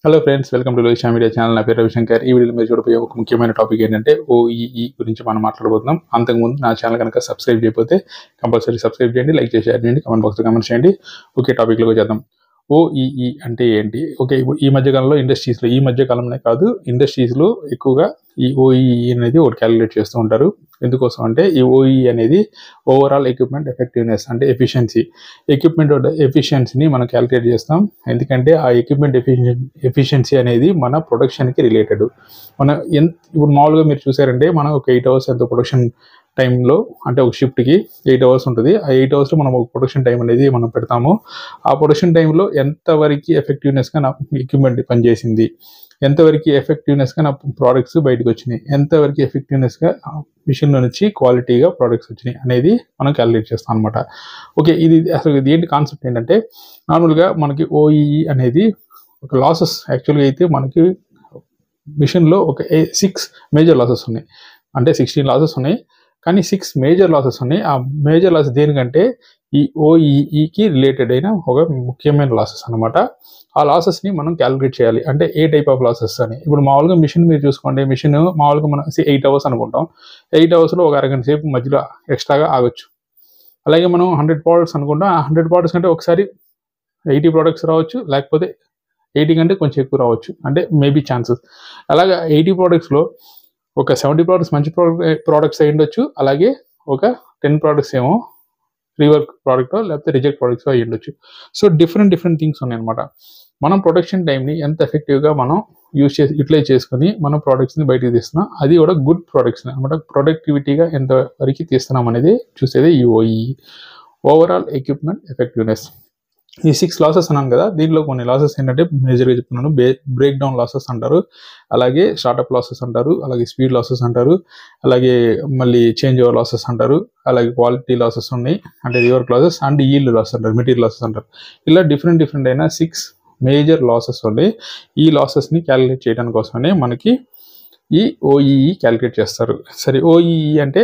hello friends welcome to Lohisha media channel నా పేరు రవిశంకర్ ఈ వీడియోలో మీరు చూడబోయే ఒక ముఖ్యమైన టాపిక్ ఏంటంటే ఓఈఈ గురించి మనం మాట్లాడబోతున్నాం అంతకుముందు నా ఛానల్ కనుక సబ్స్క్రైబ్ చేయకపోతే కంపల్సరీ సబ్స్క్రైబ్ చేయండి లైక్ చేసి షేర్ చేయండి కామెంట్ బాక్స్లో కామెంట్ చేయండి ఓకే టాపిక్లోకి చేద్దాం ఓఈఈ అంటే ఏంటి ఓకే ఇప్పుడు ఈ మధ్య కాలంలో ఇండస్ట్రీస్లో ఈ మధ్య కాలంలో కాదు ఇండస్ట్రీస్లో ఎక్కువగా ఈ ఓఈఈ అనేది ఒకటి క్యాలిక్యులేట్ చేస్తూ ఉంటారు ఎందుకోసం అంటే ఈ ఓఈఈ అనేది ఓవరాల్ ఎక్విప్మెంట్ ఎఫెక్టివ్నెస్ అంటే ఎఫిషియన్సీ ఎక్విప్మెంట్ ఎఫిషియన్సీని మనం క్యాలిక్యులేట్ చేస్తాం ఎందుకంటే ఆ ఎక్విప్మెంట్ ఎఫిషియన్ ఎఫిషియన్సీ అనేది మన ప్రొడక్షన్కి రిలేటెడ్ మన ఎంత ఇప్పుడు మామూలుగా మీరు చూసారంటే మనం ఒక ఎయిట్ అవర్స్ ఎంత ప్రొడక్షన్ టైంలో అంటే ఒక షిఫ్ట్కి ఎయిట్ అవర్స్ ఉంటుంది ఆ ఎయిట్ అవర్స్లో మనం ఒక ప్రొడక్షన్ టైం అనేది మనం పెడతాము ఆ ప్రొడక్షన్ టైంలో ఎంతవరకు ఎఫెక్టివ్నెస్గా నా ఎక్విప్మెంట్ పనిచేసింది ఎంతవరకు ఎఫెక్టివ్నెస్గా నా ప్రోడక్ట్స్ బయటకు వచ్చినాయి ఎంతవరకు ఎఫెక్టివ్నెస్గా మిషన్లో నుంచి క్వాలిటీగా ప్రోడక్ట్స్ వచ్చినాయి అనేది మనం క్యాలిక్యులేట్ చేస్తాం అనమాట ఓకే ఇది అసలు ఇది ఏంటి కాన్సెప్ట్ ఏంటంటే నార్మల్గా మనకి ఓఈఈ అనేది ఒక లాసెస్ యాక్చువల్గా అయితే మనకి మిషన్లో ఒక సిక్స్ మేజర్ లాసెస్ ఉన్నాయి అంటే సిక్స్టీన్ లాసెస్ ఉన్నాయి కానీ సిక్స్ మేజర్ లాసెస్ ఉన్నాయి ఆ మేజర్ లాసెస్ దేనికంటే ఈ ఓఈఈకి రిలేటెడ్ అయిన ఒక ముఖ్యమైన లాసెస్ అనమాట ఆ లాసెస్ని మనం క్యాలిక్యులేట్ చేయాలి అంటే ఏ టైప్ ఆఫ్ లాసెస్ అని ఇప్పుడు మామూలుగా మిషన్ మీరు చూసుకోండి మిషన్ మామూలుగా మనం ఎయిట్ అవర్స్ అనుకుంటాం ఎయిట్ అవర్స్లో ఒక అరగంట సేపు మధ్యలో ఎక్స్ట్రాగా ఆగొచ్చు అలాగే మనం హండ్రెడ్ ప్రోడక్ట్స్ అనుకుంటాం ఆ హండ్రెడ్ ప్రోడక్ట్స్ కంటే ఒకసారి ఎయిటీ ప్రోడక్ట్స్ రావచ్చు లేకపోతే ఎయిటీ కంటే కొంచెం ఎక్కువ రావచ్చు అంటే మేబీ ఛాన్సెస్ అలాగే ఎయిటీ ప్రోడక్ట్స్లో ఒక సెవెంటీ ప్రోడక్ట్స్ మంచి ప్రోడక్ట్ ప్రోడక్ట్స్ అయి ఉండొచ్చు అలాగే ఒక టెన్ ప్రోడక్ట్స్ ఏమో రీవర్క్ ప్రోడక్ట్ లేకపోతే రిజెక్ట్ ప్రోడక్ట్స్ అయి ఉండొచ్చు సో డిఫరెంట్ డిఫరెంట్ థింగ్స్ ఉన్నాయన్నమాట మనం ప్రొడక్షన్ టైంని ఎంత ఎఫెక్టివ్గా మనం యూజ్ చేసి యూటిలైజ్ చేసుకుని మనం ప్రోడక్ట్స్ని బయటికి తీస్తున్నాం అది కూడా గుడ్ ప్రోడక్ట్స్ అనమాట ప్రొడక్టివిటీగా ఎంత వరకు తీస్తున్నాం అనేది చూసేది ఈ ఓఈ ఓవరాల్ ఎక్విప్మెంట్ ఎఫెక్టివ్నెస్ ఈ సిక్స్ లాసెస్ అన్నాను కదా దీంట్లో కొన్ని లాసెస్ ఏంటంటే మేజర్గా చెప్తున్నాను బే బ్రేక్ డౌన్ లాసెస్ అంటారు అలాగే స్టార్టప్ లాసెస్ అంటారు అలాగే స్పీడ్ లాసెస్ అంటారు అలాగే మళ్ళీ చేంజ్ ఓవర్ లాసెస్ అంటారు అలాగే క్వాలిటీ లాసెస్ ఉన్నాయి అంటే rework losses and yield loss అంటారు మెటీరియల్ లాసెస్ అంటారు ఇలా డిఫరెంట్ డిఫరెంట్ అయిన సిక్స్ మేజర్ లాసెస్ ఉన్నాయి ఈ లాసెస్ని క్యాలిక్యులేట్ చేయడం కోసమనే మనకి ఈ ఓఈఈ క్యాలిక్యులేట్ చేస్తారు సరే ఓఈఈ అంటే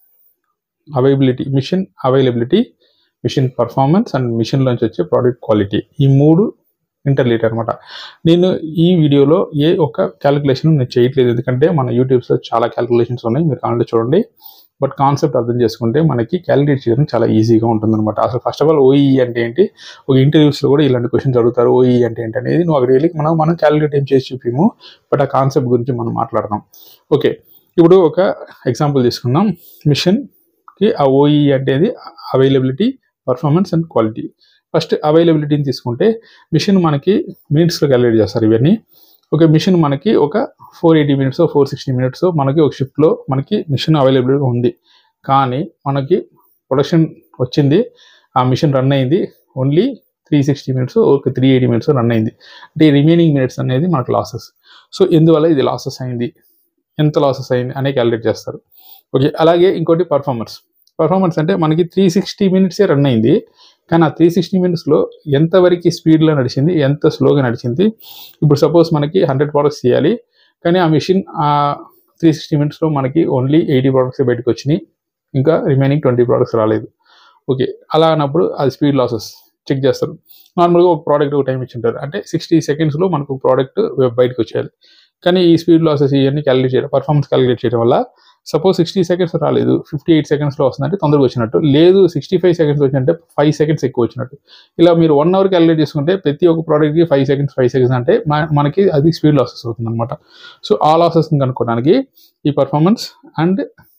availability machine availability machine performance and మిషన్లోంచి వచ్చే ప్రోడక్ట్ క్వాలిటీ ఈ మూడు ఇంటర్లీట్ అనమాట నేను ఈ వీడియోలో ఏ ఒక్క క్యాలిక్యులేషన్ నేను చేయట్లేదు ఎందుకంటే మన యూట్యూబ్స్లో చాలా క్యాలిక్యులేషన్స్ ఉన్నాయి మీరు కావాలంటే చూడండి బట్ కాన్సెప్ట్ అర్థం చేసుకుంటే మనకి క్యాలిక్యులేట్ చేయడం చాలా ఈజీగా ఉంటుందన్నమాట అసలు ఫస్ట్ ఆఫ్ ఆల్ ఓఈ అంటే ఏంటి ఒక ఇంటర్వ్యూస్లో కూడా ఇలాంటి క్వశ్చన్స్ అడుగుతారు ఓఈ అంటే ఏంటి అనేది నువ్వు అక్కడికి వెళ్ళి మనం మనం క్యాలిక్యులేట్ ఏం చేసి చూపిము బట్ ఆ కాన్సెప్ట్ గురించి మనం మాట్లాడదాం ఓకే ఇప్పుడు ఒక ఎగ్జాంపుల్ తీసుకుందాం మిషన్కి ఆ ఓఈ అంటే availability performance and quality first అవైలబిలిటీని తీసుకుంటే మిషన్ మనకి మినిట్స్లో క్యాలిక్యులేట్ చేస్తారు ఇవన్నీ ఒక మిషన్ మనకి ఒక four eighty minutes four sixty minutes మనకి ఒక షిఫ్ట్లో మనకి మిషన్ అవైలబిలిటీ ఉంది కానీ మనకి ప్రొడక్షన్ వచ్చింది ఆ మిషన్ రన్ అయింది ఓన్లీ త్రీ సిక్స్టీ మినిట్స్ ఒక త్రీ ఎయిటీ మినిట్స్ రన్ అయింది అంటే రిమైనింగ్ మినిట్స్ అనేది మనకు లాసెస్ సో ఎందువల్ల ఇది లాసెస్ అయింది ఎంత లాసెస్ అయింది అనే క్యాలిక్యులేట్ చేస్తారు ఓకే అలాగే ఇంకోటి పర్ఫార్మెన్స్ పర్ఫార్మెన్స్ అంటే మనకి త్రీ సిక్స్టీ మినిట్సే రన్ అయింది కానీ ఆ త్రీ సిక్స్టీ మినిట్స్లో ఎంతవరకు స్పీడ్లో నడిచింది ఎంత స్లోగా నడిచింది ఇప్పుడు సపోజ్ మనకి హండ్రెడ్ ప్రోడక్ట్స్ చేయాలి కానీ ఆ మిషన్ ఆ త్రీ సిక్స్టీ మినిట్స్లో మనకి ఓన్లీ ఎయిటీ ప్రోడక్ట్స్ బయటకు వచ్చినాయి ఇంకా రిమైనింగ్ ట్వంటీ ప్రోడక్ట్స్ రాలేదు ఓకే అలా అన్నప్పుడు అది స్పీడ్ లాసెస్ చెక్ చేస్తారు నార్మల్గా ఒక ప్రోడక్ట్ ఒక టైం ఇచ్చింటారు అంటే సిక్స్టీ సెకండ్స్లో మనకు ఒక ప్రోడక్ట్ బయటకు వచ్చేయాలి కానీ ఈ స్పీడ్ లాసెస్ ఇవన్నీ క్యాలిక్యులేట్ చేయడం పర్ఫార్మెన్స్ క్యాలిక్యులేట్ చేయడం వల్ల సపోజ్ సిక్స్టీ సెకండ్స్ రాలేదు ఫిఫ్టీ ఎయిట్ సెకండ్స్లో వస్తుందంటే తొందరగా వచ్చినట్టు లేదు సిక్స్టీ ఫైవ్ సెకండ్స్ వచ్చినట్టే ఫైవ్ సెకండ్స్ ఎక్కువ వచ్చినట్టు ఇలా మీరు వన్ అవర్ క్యాలిక్యులేట్ చేసుకుంటే ప్రతి ఒక్క ప్రోడక్ట్కి ఫైవ్ సెకండ్స్ ఫైవ్ సెకండ్స్ అంటే మన- మనకి అది స్పీడ్ లాసెస్ అవుతుంది అనమాట సో ఆ లాసెస్ని కనుక్కోవడానికి ఈ పర్ఫార్మెన్స్ అండ్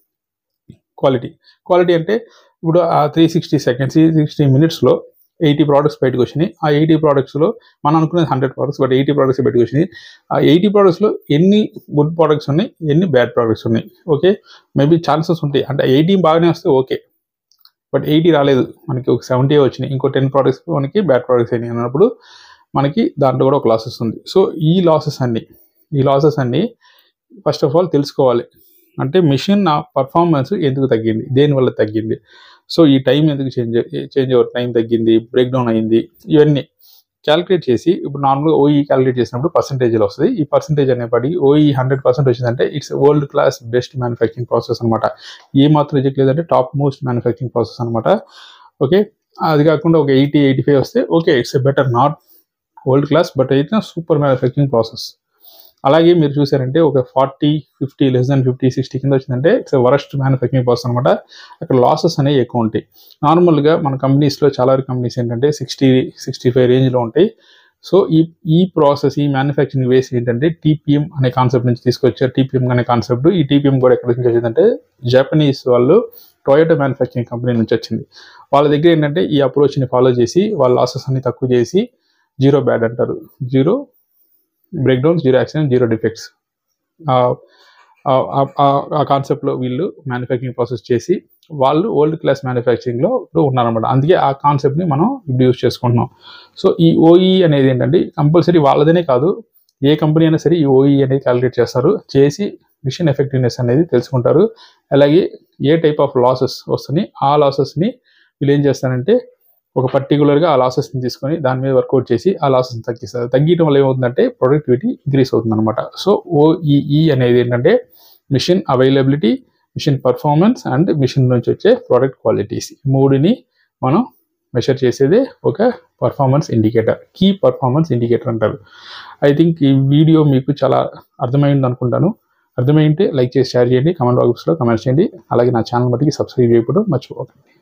క్వాలిటీ క్వాలిటీ అంటే ఇప్పుడు ఆ త్రీ సిక్స్టీ సెకండ్స్ సిక్స్టీ మినిట్స్లో ఎయిటీ ప్రోడక్ట్స్ బయటకు వచ్చినాయి ఆ ఎయిటీ ప్రోడక్ట్స్లో మనం అనుకునేది hundred products but eighty products బయటకు వచ్చినాయి ఆ ఎయిటీ ప్రోడక్ట్స్లో ఎన్ని గుడ్ ప్రోడక్ట్స్ ఉన్నాయి ఎన్ని బ్యాడ్ ప్రోడక్ట్స్ ఉన్నాయి ఓకే మేబీ ఛాన్సెస్ ఉంటాయి అంటే ఎయిటీ బాగానే వస్తే ఓకే బట్ ఎయిటీ రాలేదు మనకి ఒక సెవెంటీ వచ్చినాయి ఇంకో టెన్ ప్రోడక్ట్స్ మనకి బ్యాడ్ ప్రోడక్ట్స్ అయినాయి అన్నప్పుడు మనకి దాంట్లో కూడా ఒక లాసెస్ ఉంది సో ఈ లాసెస్ అన్ని ఈ లాసెస్ అన్ని ఫస్ట్ ఆఫ్ ఆల్ తెలుసుకోవాలి అంటే మిషన్ నా పర్ఫార్మెన్స్ ఎందుకు తగ్గింది దేనివల్ల తగ్గింది సో ఈ టైం ఎందుకు చేంజ్ చేంజ్ ఓవర్ టైం తగ్గింది బ్రేక్ డౌన్ అయింది ఇవన్నీ క్యాలిక్యులేట్ చేసి ఇప్పుడు నార్మల్గా ఓఈ క్యాలిక్యులేట్ చేసినప్పుడు పర్సంటేజ్లో వస్తుంది ఈ పర్సంటేజ్ అనేప్పటి ఓఈ హండ్రెడ్ పర్సెంట్ వచ్చిందంటే it's world class best manufacturing process అనమాట ఏ మాత్రం రిజెక్ట్ లేదంటే టాప్ మోస్ట్ మ్యానుఫ్యాక్చరింగ్ ప్రాసెస్ అనమాట ఓకే అది కాకుండా ఒక ఎయిటీ ఎయిటీ ఫైవ్ వస్తే okay it's better not world class but అయితే సూపర్ మ్యానుఫ్యాక్చరింగ్ ప్రాసెస్ అలాగే మీరు చూసారంటే ఒక forty fifty less than fifty sixty కింద వచ్చిందంటే ఇట్స్ వరస్ట్ మ్యానుఫ్యాక్చరింగ్ ప్రాసెస్ అనమాట అక్కడ లాసెస్ అనేవి ఎక్కువ ఉంటాయి నార్మల్గా మన కంపెనీస్లో చాలా వరకు కంపెనీస్ ఏంటంటే సిక్స్టీ సిక్స్టీ ఫైవ్ రేంజ్లో ఉంటాయి సో ఈ ఈ ప్రాసెస్ ఈ మ్యానుఫ్యాక్చరింగ్ వేస్ ఏంటంటే టీపీఎం అనే కాన్సెప్ట్ నుంచి తీసుకొచ్చారు టీపీఎం అనే కాన్సెప్ట్ ఈ టీపీఎం కూడా ఎక్కడి నుంచి వచ్చిందంటే జపనీస్ వాళ్ళు టొయోటో మ్యానుఫ్యాక్చరింగ్ కంపెనీ నుంచి వచ్చింది వాళ్ళ దగ్గర ఏంటంటే ఈ అప్రోచ్ని ఫాలో చేసి వాళ్ళ లాసెస్ అన్ని తక్కువ చేసి జీరో బ్యాడ్ అంటారు zero break downs zero accident zero defects ఆ కాన్సెప్ట్లో వీళ్ళు మ్యానుఫ్యాక్చరింగ్ ప్రాసెస్ చేసి వాళ్ళు వరల్డ్ క్లాస్ మ్యానుఫ్యాక్చరింగ్లో ఇప్పుడు ఉన్నారన్నమాట అందుకే ఆ కాన్సెప్ట్ని మనం ఇప్పుడు యూస్ చేసుకుంటున్నాం సో ఈ ఓఈ అనేది ఏంటంటే కంపల్సరీ వాళ్ళదనే కాదు ఏ కంపెనీ అయినా సరే ఈ ఓఈ అనేది క్యాలిక్యులేట్ చేస్తారు చేసి మిషన్ ఎఫెక్టివ్నెస్ అనేది తెలుసుకుంటారు అలాగే ఏ టైప్ ఆఫ్ లాసెస్ వస్తున్నాయి ఆ లాసెస్ని వీళ్ళు ఏం చేస్తారంటే ఒక పర్టికులర్గా ఆ లాసెస్ని తీసుకొని దాని మీద వర్కౌట్ చేసి ఆ లాసెస్ని తగ్గిస్తారు తగ్గించడం వల్ల ఏమవుతుందంటే ప్రొడక్టివిటీ ఇంక్రీస్ అవుతుంది అనమాట సో ఓఈఈ అనేది ఏంటంటే machine availability machine performance and machine నుంచి వచ్చే ప్రోడక్ట్ క్వాలిటీస్ ఈ మూడుని మనం మెషర్ చేసేదే ఒక performance indicator key performance indicator అంటారు ఐ థింక్ ఈ వీడియో మీకు చాలా అర్థమైంది అనుకుంటాను అర్థమైంటే లైక్ చేసి షేర్ చేయండి కమెంట్ బాక్స్లో కమెంట్ చేయండి అలాగే నా ఛానల్ మట్టికి సబ్స్క్రైబ్ చేయకపోవడం మర్చిపోకండి